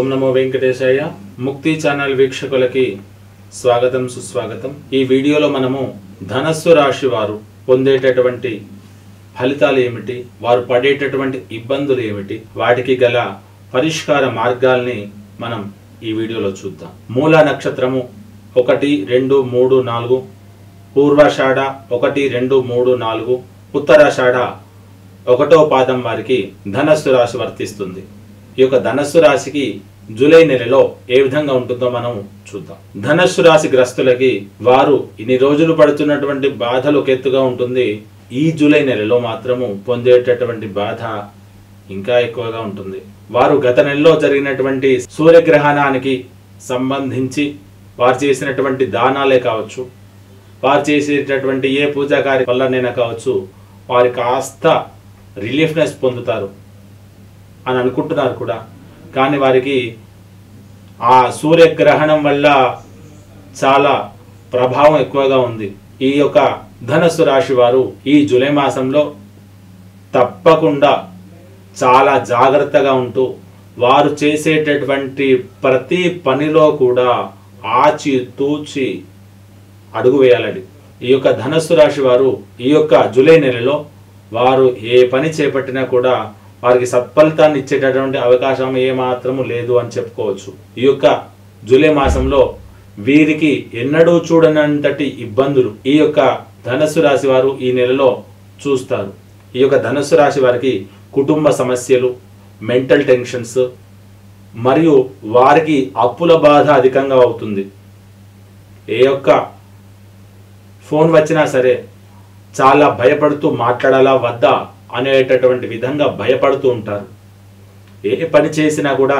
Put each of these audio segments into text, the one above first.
ఓం నమో వెంకటేశాయ ముక్తి ఛానల్ వీక్షకులకి స్వాగతం సుస్వాగతం ఈ వీడియోలో మనము ధనస్సు రాశి వారు పొందేటటువంటి ఫలితాలు ఏమిటి వారు పడేటటువంటి ఇబ్బందులు ఏమిటి వాటికి గల పరిష్కార మార్గాల్ని మనం ఈ వీడియోలో చూద్దాం మూల నక్షత్రము ఒకటి రెండు మూడు నాలుగు పూర్వాషాఢ ఒకటి రెండు మూడు నాలుగు ఉత్తరాషాఢ ఒకటో పాదం వారికి ధనస్సు రాశి వర్తిస్తుంది ఈ యొక్క ధనస్సు రాశికి జూలై నెలలో ఏ విధంగా ఉంటుందో మనం చూద్దాం ధనస్సు రాశి గ్రస్తులకి వారు ఇన్ని రోజులు పడుతున్నటువంటి బాధలు ఒక ఎత్తుగా ఉంటుంది ఈ జూలై నెలలో మాత్రము పొందేటటువంటి బాధ ఇంకా ఎక్కువగా ఉంటుంది వారు గత నెలలో జరిగినటువంటి సూర్యగ్రహణానికి సంబంధించి వారు చేసినటువంటి దానాలే కావచ్చు వారు చేసేటటువంటి ఏ పూజా కార్య వల్లనైనా కావచ్చు వారి కాస్త రిలీఫ్నెస్ పొందుతారు అని అనుకుంటున్నారు కూడా కానీ వారికి ఆ సూర్యగ్రహణం వల్ల చాలా ప్రభావం ఎక్కువగా ఉంది ఈ యొక్క ధనస్సు రాశి వారు ఈ జూలై మాసంలో తప్పకుండా చాలా జాగ్రత్తగా ఉంటూ వారు చేసేటటువంటి ప్రతి పనిలో కూడా ఆచి తూచి అడుగు వేయాలండి ఈ యొక్క ధనస్సు రాశి వారు ఈ యొక్క జూలై నెలలో వారు ఏ పని చేపట్టినా కూడా వారికి సత్ఫలితాన్ని ఇచ్చేటటువంటి అవకాశం ఏమాత్రము లేదు అని చెప్పుకోవచ్చు ఈ యొక్క జూలై మాసంలో వీరికి ఎన్నడూ చూడనంతటి ఇబ్బందులు ఈ యొక్క ధనస్సు రాశి వారు ఈ నెలలో చూస్తారు ఈ యొక్క ధనస్సు రాశి వారికి కుటుంబ సమస్యలు మెంటల్ టెన్షన్స్ మరియు వారికి అప్పుల బాధ అధికంగా అవుతుంది ఏ యొక్క ఫోన్ వచ్చినా సరే చాలా భయపడుతూ మాట్లాడాలా వద్దా అనేటటువంటి విధంగా భయపడుతూ ఉంటారు ఏ పని చేసినా కూడా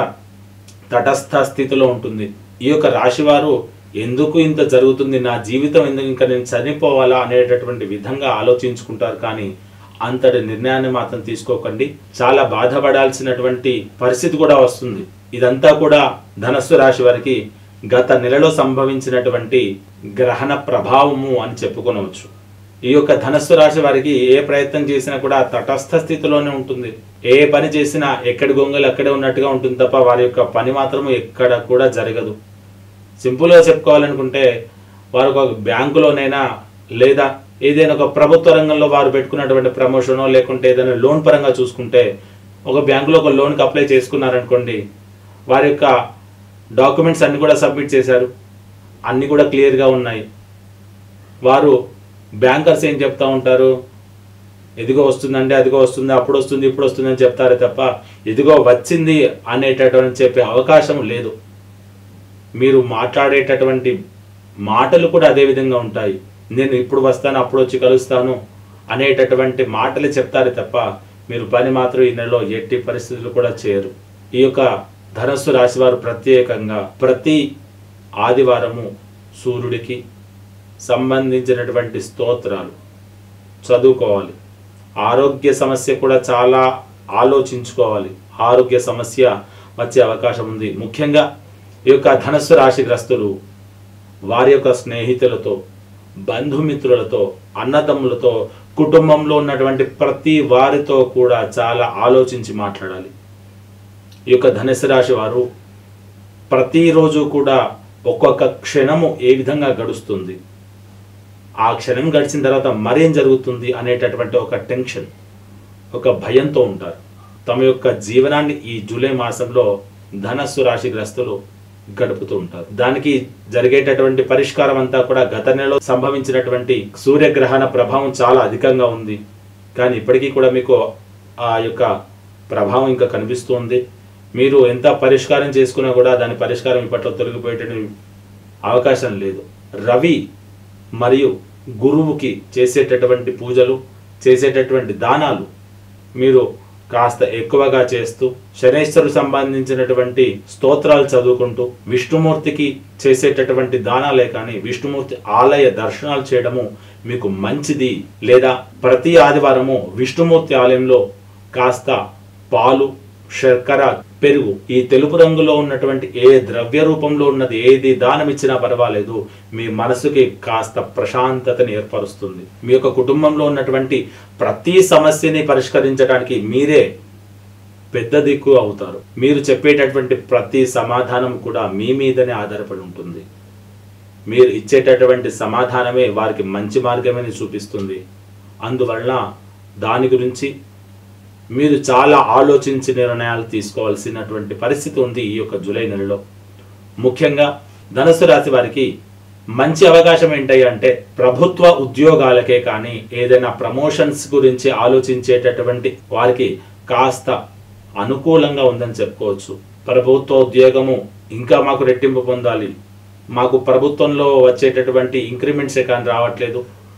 తటస్థ స్థితిలో ఉంటుంది ఈ యొక్క రాశివారు ఎందుకు ఇంత జరుగుతుంది నా జీవితం ఎందుకు ఇంకా నేను చనిపోవాలా అనేటటువంటి విధంగా ఆలోచించుకుంటారు కానీ అంతటి నిర్ణయాన్ని మాత్రం తీసుకోకండి చాలా బాధపడాల్సినటువంటి పరిస్థితి కూడా వస్తుంది ఇదంతా కూడా ధనస్సు రాశి వారికి గత నెలలో సంభవించినటువంటి గ్రహణ ప్రభావము అని చెప్పుకొనవచ్చు ఈ యొక్క ధనస్సు రాశి వారికి ఏ ప్రయత్నం చేసినా కూడా తటస్థ స్థితిలోనే ఉంటుంది ఏ పని చేసినా ఎక్కడి గొంగలు అక్కడే ఉన్నట్టుగా ఉంటుంది తప్ప వారి యొక్క పని మాత్రం ఎక్కడ కూడా జరగదు సింపుల్గా చెప్పుకోవాలనుకుంటే వారు ఒక బ్యాంకులోనైనా లేదా ఏదైనా ఒక ప్రభుత్వ రంగంలో వారు పెట్టుకున్నటువంటి ప్రమోషనో లేకుంటే ఏదైనా లోన్ పరంగా చూసుకుంటే ఒక బ్యాంకులో ఒక లోన్కి అప్లై చేసుకున్నారనుకోండి వారి యొక్క డాక్యుమెంట్స్ అన్ని కూడా సబ్మిట్ చేశారు అన్నీ కూడా క్లియర్గా ఉన్నాయి వారు బ్యాంకర్స్ ఏం చెప్తా ఉంటారు ఎదిగో వస్తుందండి అదిగో వస్తుంది అప్పుడు వస్తుంది ఇప్పుడు వస్తుంది అని చెప్తారే తప్ప ఎదిగో వచ్చింది అనేటటువంటి చెప్పే అవకాశం లేదు మీరు మాట్లాడేటటువంటి మాటలు కూడా అదే విధంగా ఉంటాయి నేను ఇప్పుడు వస్తాను అప్పుడు వచ్చి కలుస్తాను అనేటటువంటి మాటలు చెప్తారే తప్ప మీరు పని మాత్రం ఈ నెలలో ఎట్టి పరిస్థితులు కూడా చేయరు ఈ యొక్క ధనస్సు రాశి వారు ప్రత్యేకంగా ప్రతి ఆదివారము సూర్యుడికి సంబంధించినటువంటి స్తోత్రాలు చదువుకోవాలి ఆరోగ్య సమస్య కూడా చాలా ఆలోచించుకోవాలి ఆరోగ్య సమస్య వచ్చే అవకాశం ఉంది ముఖ్యంగా ఈ యొక్క ధనస్సు రాశిగ్రస్తులు వారి యొక్క స్నేహితులతో బంధుమిత్రులతో అన్నదమ్ములతో కుటుంబంలో ఉన్నటువంటి ప్రతి వారితో కూడా చాలా ఆలోచించి మాట్లాడాలి ఈ యొక్క ధనుసు రాశి వారు ప్రతిరోజు కూడా ఒక్కొక్క క్షణము ఏ విధంగా గడుస్తుంది ఆ క్షణం గడిచిన తర్వాత మరేం జరుగుతుంది అనేటటువంటి ఒక టెన్షన్ ఒక భయంతో ఉంటారు తమ యొక్క జీవనాన్ని ఈ జూలై మాసంలో ధనస్సు రాశి గ్రస్తులు గడుపుతూ ఉంటారు దానికి జరిగేటటువంటి పరిష్కారం అంతా కూడా గత నెలలో సంభవించినటువంటి సూర్యగ్రహణ ప్రభావం చాలా అధికంగా ఉంది కానీ ఇప్పటికీ కూడా మీకు ఆ యొక్క ప్రభావం ఇంకా కనిపిస్తుంది మీరు ఎంత పరిష్కారం చేసుకున్నా కూడా దాని పరిష్కారం ఇప్పట్లో తొలగిపోయేటటువంటి అవకాశం లేదు రవి మరియు గురువుకి చేసేటటువంటి పూజలు చేసేటటువంటి దానాలు మీరు కాస్త ఎక్కువగా చేస్తూ శనేశ్వరు సంబంధించినటువంటి స్తోత్రాలు చదువుకుంటూ విష్ణుమూర్తికి చేసేటటువంటి దానాలే కానీ విష్ణుమూర్తి ఆలయ దర్శనాలు చేయడము మీకు మంచిది లేదా ప్రతి ఆదివారము విష్ణుమూర్తి ఆలయంలో కాస్త పాలు శర్కర పెరుగు ఈ తెలుపు రంగులో ఉన్నటువంటి ఏ ద్రవ్య రూపంలో ఉన్నది ఏది దానం ఇచ్చినా పర్వాలేదు మీ మనసుకి కాస్త ప్రశాంతతని ఏర్పరుస్తుంది మీ యొక్క కుటుంబంలో ఉన్నటువంటి ప్రతి సమస్యని పరిష్కరించడానికి మీరే పెద్ద దిక్కు అవుతారు మీరు చెప్పేటటువంటి ప్రతి సమాధానం కూడా మీ మీదనే ఆధారపడి ఉంటుంది మీరు ఇచ్చేటటువంటి సమాధానమే వారికి మంచి మార్గమని చూపిస్తుంది అందువలన దాని గురించి మీరు చాలా ఆలోచించి నిర్ణయాలు తీసుకోవాల్సినటువంటి పరిస్థితి ఉంది ఈ యొక్క జూలై నెలలో ముఖ్యంగా ధనుసు రాశి వారికి మంచి అవకాశం ఏంటయ్య అంటే ప్రభుత్వ ఉద్యోగాలకే కానీ ఏదైనా ప్రమోషన్స్ గురించి ఆలోచించేటటువంటి వారికి కాస్త అనుకూలంగా ఉందని చెప్పుకోవచ్చు ప్రభుత్వ ఉద్యోగము ఇంకా మాకు రెట్టింపు పొందాలి మాకు ప్రభుత్వంలో వచ్చేటటువంటి ఇంక్రిమెంట్సే కానీ రావట్లేదు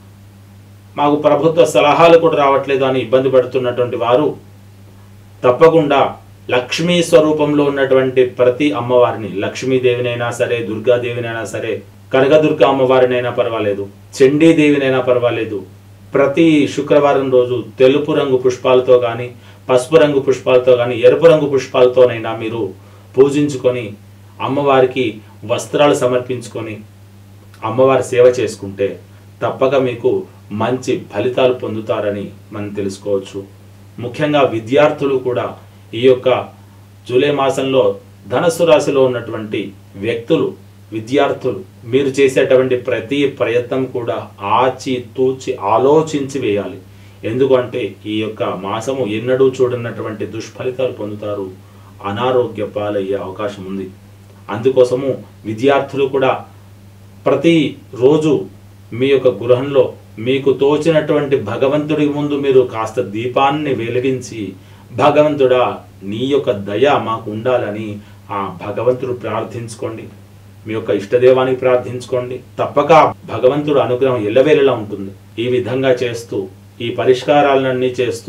మాకు ప్రభుత్వ సలహాలు కూడా రావట్లేదు అని ఇబ్బంది పడుతున్నటువంటి వారు తప్పకుండా లక్ష్మీ స్వరూపంలో ఉన్నటువంటి ప్రతి అమ్మవారిని లక్ష్మీదేవినైనా సరే దుర్గాదేవినైనా సరే కనకదుర్గ అమ్మవారినైనా పర్వాలేదు చండీదేవినైనా పర్వాలేదు ప్రతి శుక్రవారం రోజు తెలుపు రంగు పుష్పాలతో కానీ పసుపు రంగు పుష్పాలతో కానీ ఎరుపు రంగు పుష్పాలతోనైనా మీరు పూజించుకొని అమ్మవారికి వస్త్రాలు సమర్పించుకొని అమ్మవారి సేవ చేసుకుంటే తప్పక మీకు మంచి ఫలితాలు పొందుతారని మనం తెలుసుకోవచ్చు ముఖ్యంగా విద్యార్థులు కూడా ఈ యొక్క జూలై మాసంలో ధనస్సు రాశిలో ఉన్నటువంటి వ్యక్తులు విద్యార్థులు మీరు చేసేటువంటి ప్రతి ప్రయత్నం కూడా ఆచి తూచి ఆలోచించి వేయాలి ఎందుకంటే ఈ యొక్క మాసము ఎన్నడూ చూడనటువంటి దుష్ఫలితాలు పొందుతారు అనారోగ్య పాలయ్యే అవకాశం ఉంది అందుకోసము విద్యార్థులు కూడా ప్రతి రోజు మీ యొక్క గృహంలో మీకు తోచినటువంటి భగవంతుడి ముందు మీరు కాస్త దీపాన్ని వెలిగించి భగవంతుడా నీ యొక్క దయ మాకు ఉండాలని ఆ భగవంతుడు ప్రార్థించుకోండి మీ యొక్క ఇష్టదేవానికి ప్రార్థించుకోండి తప్పక ఆ భగవంతుడు అనుగ్రహం ఎల్లవేళలా ఉంటుంది ఈ విధంగా చేస్తూ ఈ పరిష్కారాలన్నీ చేస్తూ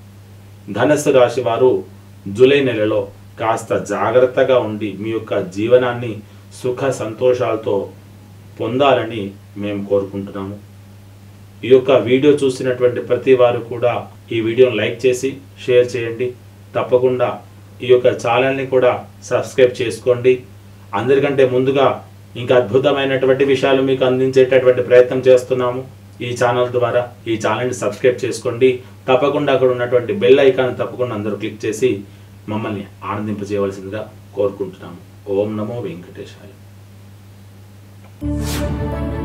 ధనస్సు రాశి వారు జూలై నెలలో కాస్త జాగ్రత్తగా ఉండి మీ యొక్క జీవనాన్ని సుఖ సంతోషాలతో పొందాలని మేము కోరుకుంటున్నాము ఈ యొక్క వీడియో చూసినటువంటి ప్రతి వారు కూడా ఈ వీడియోను లైక్ చేసి షేర్ చేయండి తప్పకుండా ఈ యొక్క ఛానల్ని కూడా సబ్స్క్రైబ్ చేసుకోండి అందరికంటే ముందుగా ఇంకా అద్భుతమైనటువంటి విషయాలు మీకు అందించేటటువంటి ప్రయత్నం చేస్తున్నాము ఈ ఛానల్ ద్వారా ఈ ఛానల్ని సబ్స్క్రైబ్ చేసుకోండి తప్పకుండా అక్కడ ఉన్నటువంటి బెల్ ఐకాన్ తప్పకుండా అందరూ క్లిక్ చేసి మమ్మల్ని ఆనందింపజేయవలసిందిగా కోరుకుంటున్నాము ఓం నమో వెంకటేశాయ